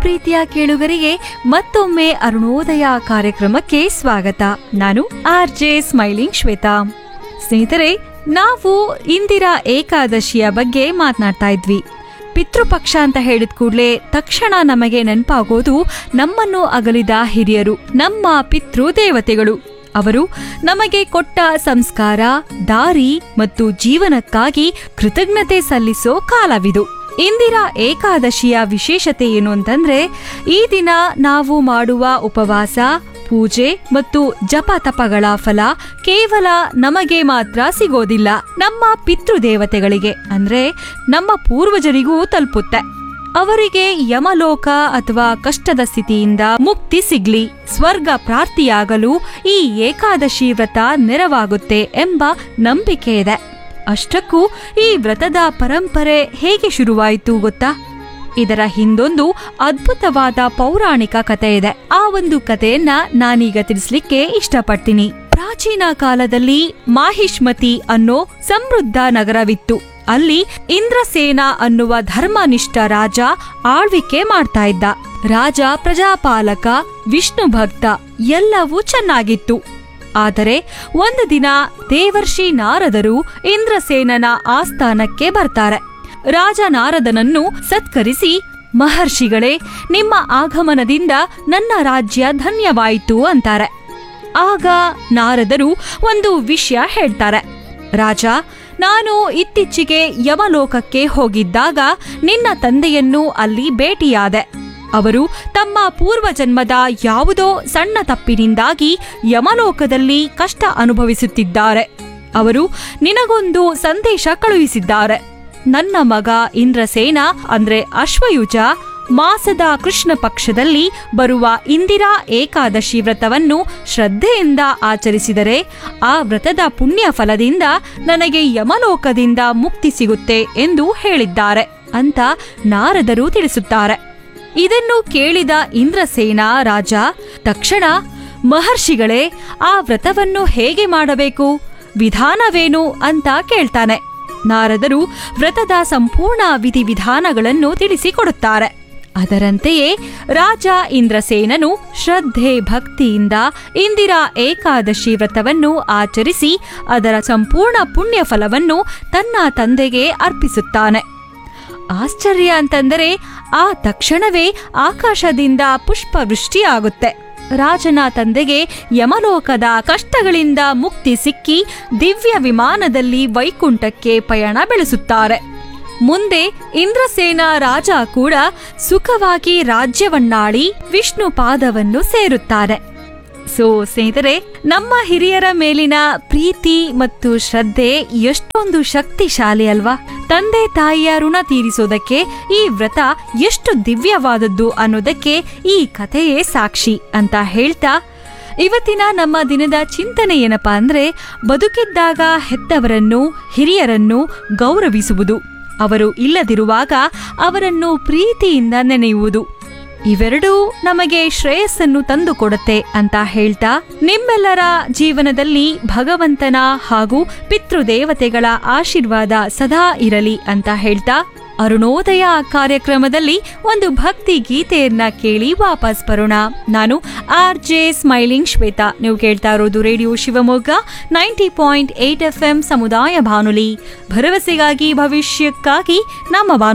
ಪ್ರೀತಿಯ ಕೇಳುಗರಿಗೆ ಮತ್ತೊಮ್ಮೆ ಅರುಣೋದಯ ಕಾರ್ಯಕ್ರಮಕ್ಕೆ ಸ್ವಾಗತ ನಾನು ಆರ್ ಜೆ ಸ್ಮೈಲಿಂಗ್ ಶ್ವೇತಾ ಸ್ನೇಹಿತರೆ ನಾವು ಇಂದಿರಾ ಏಕಾದಶಿಯ ಬಗ್ಗೆ ಮಾತನಾಡ್ತಾ ಇದ್ವಿ ಪಿತೃಪಕ್ಷ ಅಂತ ಹೇಳಿದ ಕೂಡಲೇ ತಕ್ಷಣ ನಮಗೆ ನೆನಪಾಗೋದು ನಮ್ಮನ್ನು ಅಗಲಿದ ಹಿರಿಯರು ನಮ್ಮ ಪಿತೃ ದೇವತೆಗಳು ಅವರು ನಮಗೆ ಕೊಟ್ಟ ಸಂಸ್ಕಾರ ದಾರಿ ಮತ್ತು ಜೀವನಕ್ಕಾಗಿ ಕೃತಜ್ಞತೆ ಸಲ್ಲಿಸೋ ಕಾಲವಿದು ಇಂದಿರಾ ಏಕಾದಶಿಯ ವಿಶೇಷತೆ ಏನು ಅಂತಂದ್ರೆ ಈ ದಿನ ನಾವು ಮಾಡುವ ಉಪವಾಸ ಪೂಜೆ ಮತ್ತು ಜಪ ತಪಗಳ ಫಲ ಕೇವಲ ನಮಗೆ ಮಾತ್ರ ಸಿಗೋದಿಲ್ಲ ನಮ್ಮ ಪಿತೃದೇವತೆಗಳಿಗೆ ಅಂದ್ರೆ ನಮ್ಮ ಪೂರ್ವಜರಿಗೂ ತಲುಪುತ್ತೆ ಅವರಿಗೆ ಯಮಲೋಕ ಅಥವಾ ಕಷ್ಟದ ಸ್ಥಿತಿಯಿಂದ ಮುಕ್ತಿ ಸಿಗ್ಲಿ ಸ್ವರ್ಗ ಪ್ರಾಪ್ತಿಯಾಗಲು ಈ ಏಕಾದಶಿ ವ್ರತ ನೆರವಾಗುತ್ತೆ ಎಂಬ ನಂಬಿಕೆ ಇದೆ ಅಷ್ಟಕ್ಕೂ ಈ ವ್ರತದ ಪರಂಪರೆ ಹೇಗೆ ಶುರುವಾಯಿತು ಗೊತ್ತಾ ಇದರ ಹಿಂದೊಂದು ಅದ್ಭುತವಾದ ಪೌರಾಣಿಕ ಕಥೆ ಇದೆ ಆ ಒಂದು ಕಥೆಯನ್ನ ನಾನೀಗ ತಿಳಿಸ್ಲಿಕ್ಕೆ ಇಷ್ಟಪಡ್ತೀನಿ ಪ್ರಾಚೀನ ಕಾಲದಲ್ಲಿ ಮಾಹಿಷ್ಮತಿ ಅನ್ನೋ ಸಮೃದ್ಧ ನಗರವಿತ್ತು ಅಲ್ಲಿ ಇಂದ್ರಸೇನ ಅನ್ನುವ ಧರ್ಮನಿಷ್ಠ ರಾಜ ಆಳ್ವಿಕೆ ಮಾಡ್ತಾ ಇದ್ದ ರಾಜ ಪ್ರಜಾಪಾಲಕ ವಿಷ್ಣು ಭಕ್ತ ಎಲ್ಲವೂ ಚೆನ್ನಾಗಿತ್ತು ಆದರೆ ಒಂದು ದಿನ ದೇವರ್ಷಿ ನಾರದರು ಇಂದ್ರಸೇನನ ಆಸ್ಥಾನಕ್ಕೆ ಬರ್ತಾರೆ ರಾಜ ನಾರದನನ್ನು ಸತ್ಕರಿಸಿ ಮಹರ್ಷಿಗಳೇ ನಿಮ್ಮ ಆಗಮನದಿಂದ ನನ್ನ ರಾಜ್ಯ ಧನ್ಯವಾಯಿತು ಅಂತಾರೆ ಆಗ ನಾರದರು ಒಂದು ವಿಷಯ ಹೇಳ್ತಾರೆ ರಾಜ ನಾನು ಇತ್ತೀಚೆಗೆ ಯಮಲೋಕಕ್ಕೆ ಹೋಗಿದ್ದಾಗ ನಿನ್ನ ತಂದೆಯನ್ನು ಅಲ್ಲಿ ಭೇಟಿಯಾದೆ ಅವರು ತಮ್ಮ ಪೂರ್ವಜನ್ಮದ ಯಾವುದೋ ಸಣ್ಣ ತಪ್ಪಿನಿಂದಾಗಿ ಯಮಲೋಕದಲ್ಲಿ ಕಷ್ಟ ಅನುಭವಿಸುತ್ತಿದ್ದಾರೆ ಅವರು ನಿನಗೊಂದು ಸಂದೇಶ ಕಳುಹಿಸಿದ್ದಾರೆ ನನ್ನ ಮಗ ಇಂದ್ರಸೇನ ಅಂದ್ರೆ ಅಶ್ವಯುಜ ಮಾಸದ ಕೃಷ್ಣ ಪಕ್ಷದಲ್ಲಿ ಬರುವ ಇಂದಿರಾ ಏಕಾದಶಿ ವ್ರತವನ್ನು ಶ್ರದ್ಧೆಯಿಂದ ಆಚರಿಸಿದರೆ ಆ ವ್ರತದ ಪುಣ್ಯ ಫಲದಿಂದ ನನಗೆ ಯಮಲೋಕದಿಂದ ಮುಕ್ತಿ ಸಿಗುತ್ತೆ ಎಂದು ಹೇಳಿದ್ದಾರೆ ಅಂತ ನಾರದರು ತಿಳಿಸುತ್ತಾರೆ ಇದನ್ನು ಕೇಳಿದ ಇಂದ್ರಸೇನ ರಾಜ ತಕ್ಷಣ ಮಹರ್ಷಿಗಳೇ ಆ ವ್ರತವನ್ನು ಹೇಗೆ ಮಾಡಬೇಕು ವಿಧಾನವೇನು ಅಂತ ಕೇಳ್ತಾನೆ ನಾರದರು ವ್ರತದ ಸಂಪೂರ್ಣ ವಿಧಿವಿಧಾನಗಳನ್ನು ತಿಳಿಸಿಕೊಡುತ್ತಾರೆ ಅದರಂತೆಯೇ ರಾಜ ಇಂದ್ರಸೇನನು ಶ್ರದ್ಧೆ ಭಕ್ತಿಯಿಂದ ಇಂದಿರಾ ಏಕಾದಶಿ ವ್ರತವನ್ನು ಆಚರಿಸಿ ಅದರ ಸಂಪೂರ್ಣ ಪುಣ್ಯ ಫಲವನ್ನು ತನ್ನ ತಂದೆಗೆ ಅರ್ಪಿಸುತ್ತಾನೆ ಆಶ್ಚರ್ಯ ಅಂತಂದರೆ ಆ ತಕ್ಷಣವೇ ಆಕಾಶದಿಂದ ಪುಷ್ಪವೃಷ್ಟಿಯಾಗುತ್ತೆ ರಾಜನ ತಂದೆಗೆ ಯಮಲೋಕದ ಕಷ್ಟಗಳಿಂದ ಮುಕ್ತಿ ಸಿಕ್ಕಿ ದಿವ್ಯ ವಿಮಾನದಲ್ಲಿ ವೈಕುಂಠಕ್ಕೆ ಪಯಣ ಬೆಳೆಸುತ್ತಾರೆ ಮುಂದೆ ಇಂದ್ರಸೇನ ರಾಜ ಕೂಡ ಸುಖವಾಗಿ ರಾಜ್ಯವನ್ನಾಳಿ ವಿಷ್ಣು ಪಾದವನ್ನು ಸೇರುತ್ತಾರೆ ಸೊ ಸ್ನೇಹಿತರೆ ನಮ್ಮ ಹಿರಿಯರ ಮೇಲಿನ ಪ್ರೀತಿ ಮತ್ತು ಶ್ರದ್ಧೆ ಎಷ್ಟೊಂದು ಶಕ್ತಿಶಾಲಿ ಅಲ್ವಾ ತಂದೆ ತಾಯಿಯ ಋಣ ತೀರಿಸೋದಕ್ಕೆ ಈ ವ್ರತ ಎಷ್ಟು ದಿವ್ಯವಾದದ್ದು ಅನ್ನೋದಕ್ಕೆ ಈ ಕಥೆಯೇ ಸಾಕ್ಷಿ ಅಂತ ಹೇಳ್ತಾ ಇವತ್ತಿನ ನಮ್ಮ ದಿನದ ಚಿಂತನೆ ಏನಪ್ಪಾ ಅಂದ್ರೆ ಬದುಕಿದ್ದಾಗ ಹೆತ್ತವರನ್ನು ಹಿರಿಯರನ್ನು ಗೌರವಿಸುವುದು ಅವರು ಇಲ್ಲದಿರುವಾಗ ಅವರನ್ನು ಪ್ರೀತಿಯಿಂದ ನೆನೆಯುವುದು ಇವೆರಡೂ ನಮಗೆ ಶ್ರೇಯಸ್ಸನ್ನು ತಂದುಕೊಡುತ್ತೆ ಅಂತ ಹೇಳ್ತಾ ನಿಮ್ಮೆಲ್ಲರ ಜೀವನದಲ್ಲಿ ಭಗವಂತನ ಹಾಗೂ ಪಿತೃದೇವತೆಗಳ ಆಶೀರ್ವಾದ ಸದಾ ಇರಲಿ ಅಂತ ಹೇಳ್ತಾ ಅರುಣೋದಯ ಕಾರ್ಯಕ್ರಮದಲ್ಲಿ ಒಂದು ಭಕ್ತಿ ಗೀತೆಯನ್ನ ಕೇಳಿ ವಾಪಸ್ ಬರೋಣ ನಾನು ಆರ್ ಜೆ ಸ್ಮೈಲಿಂಗ್ ಶ್ವೇತಾ ನೀವು ಕೇಳ್ತಾ ಇರೋದು radio Shivamogga ninety point eight F M ಸಮುದಾಯ ಬಾನುಲಿ ಭರವಸೆಗಾಗಿ ಭವಿಷ್ಯಕ್ಕಾಗಿ ನಮ್ಮ ಬಾನು